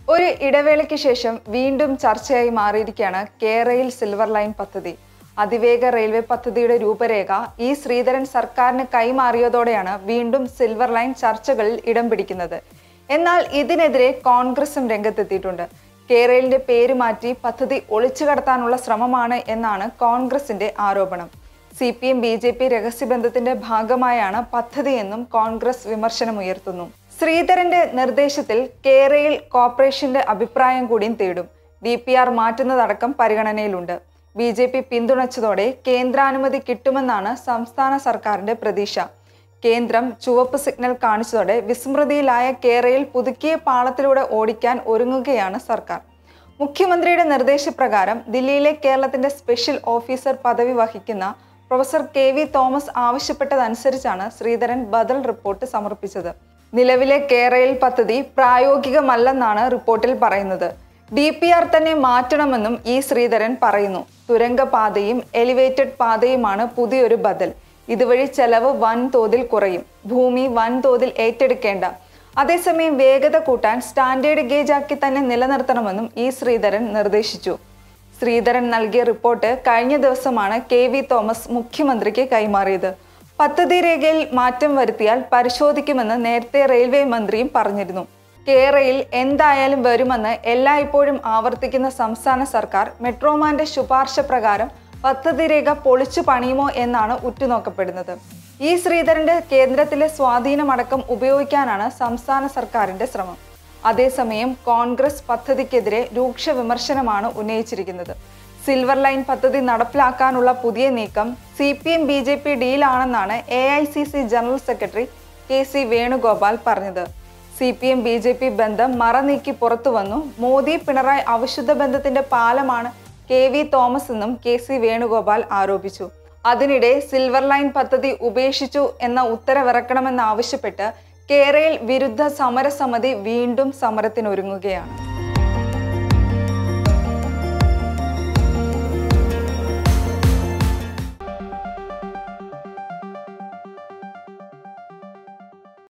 ഒരു ഇടവേളയ്ക്ക് ശേഷം വീണ്ടും ചർച്ചയായി മാറിയിരിക്കുകയാണ് കേരയിൽ സിൽവർ ലൈൻ പദ്ധതി അതിവേഗ റെയിൽവേ പദ്ധതിയുടെ രൂപരേഖ ഇ ശ്രീധരൻ സർക്കാരിന് കൈമാറിയതോടെയാണ് വീണ്ടും സിൽവർ ലൈൻ ചർച്ചകളിൽ ഇടം പിടിക്കുന്നത് എന്നാൽ ഇതിനെതിരെ കോൺഗ്രസും രംഗത്തെത്തിയിട്ടുണ്ട് കേരളിന്റെ പേര് മാറ്റി പദ്ധതി ഒളിച്ചു കടത്താനുള്ള ശ്രമമാണ് എന്നാണ് കോൺഗ്രസിന്റെ ആരോപണം C P M B J P രഹസ്യബന്ധത്തിന്റെ ഭാഗമായാണ് പദ്ധതിയെന്നും കോൺഗ്രസ് വിമർശനമുയർത്തുന്നു ശ്രീധരന്റെ നിർദ്ദേശത്തിൽ കേരയിൽ കോർപ്പറേഷന്റെ അഭിപ്രായം കൂടിയും തേടും ഡി പി ആർ മാറ്റുന്നതടക്കം പരിഗണനയിലുണ്ട് ബി ജെ പി പിന്തുണച്ചതോടെ കേന്ദ്രാനുമതി കിട്ടുമെന്നാണ് സംസ്ഥാന സർക്കാരിന്റെ പ്രതീക്ഷ കേന്ദ്രം ചുവപ്പ് സിഗ്നൽ കാണിച്ചതോടെ വിസ്മൃതിയിലായ കേരയിൽ പുതുക്കിയ പാളത്തിലൂടെ ഓടിക്കാൻ ഒരുങ്ങുകയാണ് സർക്കാർ മുഖ്യമന്ത്രിയുടെ നിർദ്ദേശപ്രകാരം ദില്ലിയിലെ കേരളത്തിന്റെ സ്പെഷ്യൽ ഓഫീസർ പദവി വഹിക്കുന്ന പ്രൊഫസർ കെ വി തോമസ് ആവശ്യപ്പെട്ടതനുസരിച്ചാണ് ശ്രീധരൻ ബദൽ റിപ്പോർട്ട് സമർപ്പിച്ചത് നിലവിലെ കേരയിൽ പദ്ധതി പ്രായോഗികമല്ലെന്നാണ് റിപ്പോർട്ടിൽ പറയുന്നത് ഡി പി ആർ തന്നെ മാറ്റണമെന്നും ഇ ശ്രീധരൻ പറയുന്നു തുരങ്കപാതയും എലിവേറ്റഡ് പാതയുമാണ് പുതിയൊരു ബദൽ ഇതുവഴി ചെലവ് വൻതോതിൽ കുറയും ഭൂമി വൻതോതിൽ ഏറ്റെടുക്കേണ്ട അതേസമയം വേഗത കൂട്ടാൻ സ്റ്റാൻഡേർഡ് ഗേജ് ആക്കി തന്നെ നിലനിർത്തണമെന്നും ഇ ശ്രീധരൻ നിർദ്ദേശിച്ചു ശ്രീധരൻ നൽകിയ റിപ്പോർട്ട് കഴിഞ്ഞ ദിവസമാണ് കെ വി തോമസ് മുഖ്യമന്ത്രിക്ക് കൈമാറിയത് പദ്ധതി രേഖയിൽ മാറ്റം വരുത്തിയാൽ പരിശോധിക്കുമെന്ന് നേരത്തെ റെയിൽവേ മന്ത്രിയും പറഞ്ഞിരുന്നു കേരയിൽ എന്തായാലും വരുമെന്ന് എല്ലായ്പ്പോഴും ആവർത്തിക്കുന്ന സംസ്ഥാന സർക്കാർ മെട്രോമാന്റെ ശുപാർശ പ്രകാരം പദ്ധതി രേഖ പൊളിച്ചു പണിയുമോ എന്നാണ് ഉറ്റുനോക്കപ്പെടുന്നത് ഈ ശ്രീധരന്റെ കേന്ദ്രത്തിലെ സ്വാധീനമടക്കം ഉപയോഗിക്കാനാണ് സംസ്ഥാന സർക്കാരിന്റെ ശ്രമം അതേസമയം കോൺഗ്രസ് പദ്ധതിക്കെതിരെ രൂക്ഷ വിമർശനമാണ് ഉന്നയിച്ചിരിക്കുന്നത് സിൽവർ ലൈൻ പദ്ധതി നടപ്പിലാക്കാനുള്ള പുതിയ നീക്കം C P M B J P ഡീലാണെന്നാണ് A I C C general secretary K C Venugopal പറഞ്ഞത് C P M B J P ബന്ധം മറനീക്കി പുറത്തു വന്നു മോദി പിണറായി അവിശുദ്ധ ബന്ധത്തിന്റെ പാലമാണ് കെ വി തോമസ് എന്നും കെ സി വേണുഗോപാൽ ആരോപിച്ചു അതിനിടെ സിൽവർ ലൈൻ പദ്ധതി ഉപേക്ഷിച്ചു എന്ന ഉത്തരവിറക്കണമെന്നാവശ്യപ്പെട്ട് കേരയിൽ വിരുദ്ധ സമരസമിതി വീണ്ടും സമരത്തിനൊരുങ്ങുകയാണ്